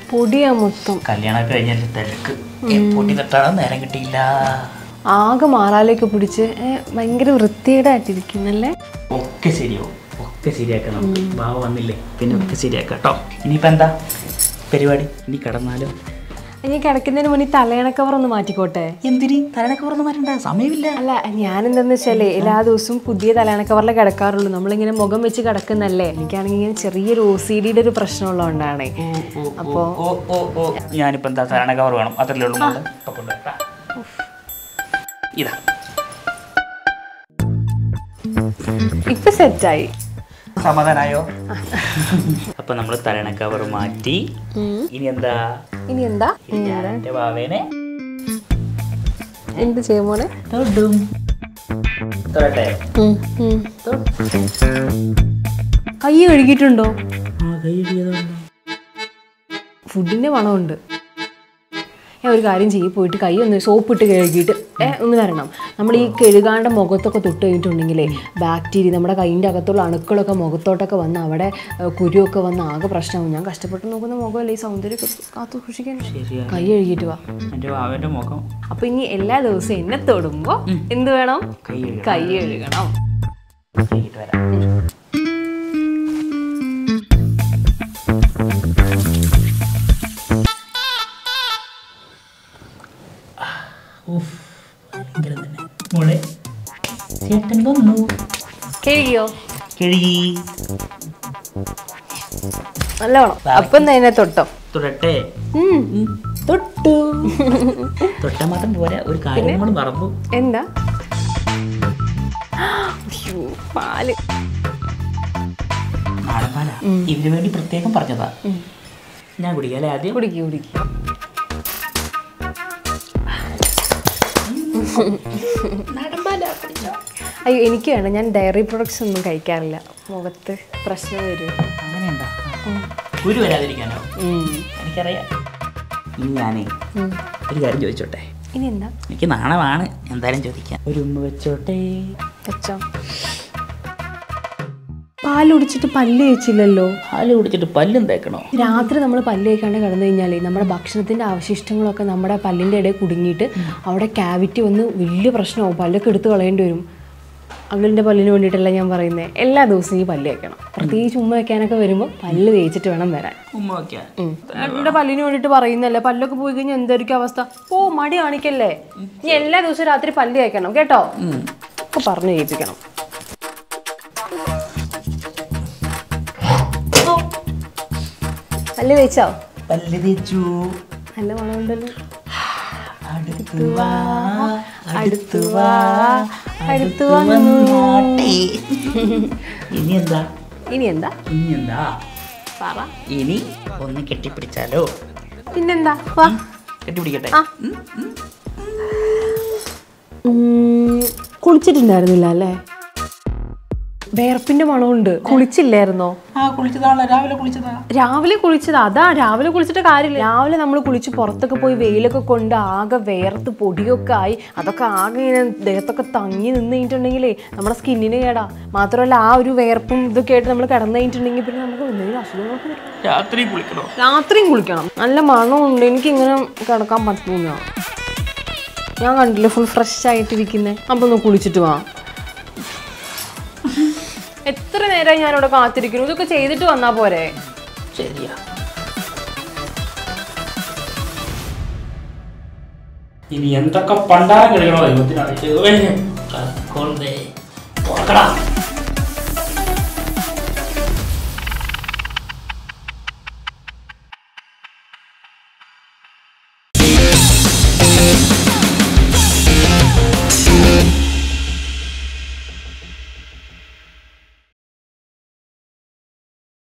പൊടിയാ മൊത്തം കല്യാണമൊക്കെ കഴിഞ്ഞാൽ തിരക്ക് പൊട്ടി തട്ടാൻ നേരം കിട്ടിയില്ല ആകെ മാറാലേക്ക് പിടിച്ച് ഏ, ഭയങ്കര വൃത്തികേടായിട്ടിരിക്കുന്നല്ലേ ഒക്കെ ശരിയാവും ഒക്കെ ശരിയാക്കാം നമുക്ക് ബാവ വന്നില്ലേ പിന്നെ ഒക്കെ ശരിയാക്കാം കേട്ടോ ഇനിയിപ്പോൾ എന്താ പരിപാടി ഇനി കടന്നാലോ ഇനി കിടക്കുന്നതിന് മുന്നേ തലയണക്കവർ ഒന്ന് മാറ്റിക്കോട്ടെ എന്തിന് തലനൊക്കെ പുറന്ന് വരണ്ട സമയമില്ല അല്ല ഞാൻ എന്താന്ന് വെച്ചാലേ എല്ലാ ദിവസവും പുതിയ തലയണക്കവറിലെ കിടക്കാറുള്ളൂ നമ്മളിങ്ങനെ മുഖം വെച്ച് കിടക്കുന്നല്ലേ എനിക്കാണെങ്കിൽ ഇങ്ങനെ ചെറിയൊരു ഒ സി ഡിയുടെ ഒരു പ്രശ്നമുള്ളതുകൊണ്ടാണ് അപ്പോ ഓ ഓ ഓ ഞാനിപ്പോൾ എന്താ തലണ കവർ വേണം അതല്ലേ ഉള്ളൂ മോളെ. ഇപ്പൊ കൊണ്ടുവരാം. ഇതാ ഇപ്പൊ സെറ്റായി സമാധാനായോ അപ്പൊ നമ്മൾ തലണ കവർ മാറ്റി ഇനി എന്താ ഇനി എന്താ ഇനി ഞാൻ എൻ്റെ ബാവേനെ എന്ത് ചെയ്യും മോനെ തൊടും തൊടട്ടെ കൈ കഴുകിയിട്ടുണ്ടോ ആ കൈ ഇടിയതുകൊണ്ട് ഫുഡിന്റെ മണമുണ്ട് ഞാൻ ഒരു കാര്യം ചെയ്യും പോയിട്ട് കൈ ഒന്ന് സോപ്പ് ഇട്ട് കഴുകിയിട്ട് ഏ ഒന്ന് വരണം നമ്മൾ ഈ കഴുകാണ്ട മുഖത്തൊക്കെ തൊട്ട് കഴിഞ്ഞിട്ടുണ്ടെങ്കിലേ ബാക്ടീരിയ നമ്മുടെ കൈയിൻ്റെ അകത്തുള്ള അണുക്കളൊക്കെ മുഖത്തോട്ടൊക്കെ വന്ന് അവിടെ ഏ, കുരുവൊക്കെ വന്ന് ആകെ പ്രശ്നമാവും ഞാൻ കഷ്ടപ്പെട്ട് നോക്കുന്ന മുഖമല്ലേ ഈ സൗന്ദര്യമൊക്കെ കാത്തു സൂക്ഷിക്കാൻ ശരിയാ കൈ കഴുകിയിട്ട് വാ എൻ്റെ ബാവൻ്റെ മുഖം അപ്പൊ ഇനി എല്ലാ ദിവസവും എന്നെ തൊടുമ്പോ എന്ത് വേണം കൈ കഴുകണം കൈ കഴുകണം കഴുകിയിട്ട് വരാം ആ, ഉഫ്, ഭയങ്കര തന്നെ. മോളെ ചേട്ടൻ വന്നു കഴുകിയോ കിഴി നല്ലവണ്ണം അപ്പം തന്നെ തൊട്ടോ തൊടട്ടെ ഉം. തൊട്ടു തൊട്ടാ മാത്രം പോരാ ഒരു കാര്യം കൂടെ മറന്നു എന്താ അയ്യോ, പാല് നാടൻപാല ഇതിനു വേണ്ടി പ്രത്യേകം പറഞ്ഞതാ ഞാൻ കുടിക്കാല്ലേ ആദ്യം കുടിക്ക് കുടിക്ക് അയ്യോ എനിക്ക് വേണ്ട ഞാൻ ഡയറി പ്രൊഡക്ട്സ് ഒന്നും കഴിക്കാറില്ല മുഖത്ത് പ്രശ്നം വരും അങ്ങനെയുണ്ടാ കുരു വരാതിരിക്കാനോ എനിക്കറിയാം ഇനി ഞാനേ ഒരു കാര്യം ചോദിച്ചോട്ടെ ഇനി എന്താ എനിക്ക് നാണമാണ് എന്തായാലും ചോദിക്കാം ഒരു ഉമ്മ വെച്ചോട്ടെ വെച്ചോ പാൽ കുടിച്ചിട്ട് പല്ല് കഴിച്ചില്ലല്ലോ പാല് കുടിച്ചിട്ട് പല്ലും തേക്കണോ രാത്രി നമ്മൾ പല്ല് കഴിക്കാണ്ട് കിടന്നു കഴിഞ്ഞാലേ നമ്മുടെ ഭക്ഷണത്തിന്റെ അവശിഷ്ടങ്ങളൊക്കെ നമ്മുടെ പല്ലിന്റെ ഇടയിൽ കുടുങ്ങിയിട്ട് അവിടെ ക്യാവിറ്റി വന്ന് വലിയ പ്രശ്നമാവും പല്ലൊക്കെ എടുത്ത് കളയേണ്ടി വരും അങ്കിളിന്റെ പല്ലിന് വേണ്ടിയിട്ടല്ല ഞാൻ പറയുന്നത് എല്ലാ ദിവസവും ഈ പല്ല് വെക്കണം പ്രത്യേകിച്ച് ഉമ്മ വെക്കാനൊക്കെ വരുമ്പോൾ പല്ല് തേച്ചിട്ട് വേണം വരാൻ ഉമ്മ വയ്ക്കാൻ എന്റെ പല്ലിന് വേണ്ടിയിട്ട് പറയുന്നല്ലേ പല്ലൊക്കെ പോയി കഴിഞ്ഞാൽ എന്തായിരിക്കും അവസ്ഥ ഓ മടി കാണിക്കല്ലേ നീ എല്ലാ ദിവസവും രാത്രി പല്ല് കഴിക്കണം കേട്ടോ ഒക്കെ പറഞ്ഞു ചെയ്യിപ്പിക്കണം പല്ല് തേച്ചോ പല്ല് തേച്ചു നല്ല മണമുണ്ടല്ലോ അടുത്തു വാ അടുത്തു വാ, അടുത്തു വന്നു. വന്നാട്ടെ. ഇനി എന്താ ഇനി എന്താ ഇനി എന്താ പറ ഇനി ഒന്ന് കെട്ടിപ്പിടിച്ചാലോ പിന്നെന്താ വാ കെട്ടിപ്പിടിക്കട്ടെ ആ. ഉം, കുളിച്ചിട്ടുണ്ടായിരുന്നില്ല അല്ലേ വേർപ്പിന്റെ മണമുണ്ട് കുളിച്ചില്ലായിരുന്നോ ആ കുളിച്ചതാണല്ലോ രാവിലെ കുളിച്ചതാ രാവിലെ കുളിച്ചത് അതാ രാവിലെ കുളിച്ചിട്ട് കാര്യമില്ല രാവിലെ നമ്മൾ കുളിച്ച് പുറത്തൊക്കെ പോയി വെയിലൊക്കെ കൊണ്ട് ആകെ വേർത്ത് പൊടിയൊക്കെ ആയി അതൊക്കെ ആകെ ഇങ്ങനെ ദേഹത്തൊക്കെ തങ്ങി നിന്ന് കഴിഞ്ഞിട്ടുണ്ടെങ്കിലേ നമ്മുടെ സ്കിന്നിന് കേടാ മാത്രമല്ല ആ ഒരു വേർപ്പും ഇതൊക്കെ ആയിട്ട് നമ്മൾ കിടന്നു കഴിഞ്ഞിട്ടുണ്ടെങ്കിൽ പിന്നെ നമുക്ക് എന്തെങ്കിലും അസുഖങ്ങളൊക്കെ വരും രാത്രി കുളിക്കണോ രാത്രിയും കുളിക്കണം നല്ല മണമുണ്ട് എനിക്കിങ്ങനെ കിടക്കാൻ പറ്റൂല ഞാൻ കണ്ടില്ല ഫുൾ ഫ്രഷ് ആയിട്ടിരിക്കുന്നേ അപ്പൊ ഒന്ന് കുളിച്ചിട്ട് വാ എത്ര നേരമായി ഞാനിവിടെ കാത്തിരിക്കുന്നു ഇതൊക്കെ ചെയ്തിട്ട് വന്നാ പോരെ ശരിയാ ഇനി എന്തൊക്കെ പണ്ടാരം കഴിക്കണോ ദൈവത്തിനറിയിച്ചു തുറക്കടാ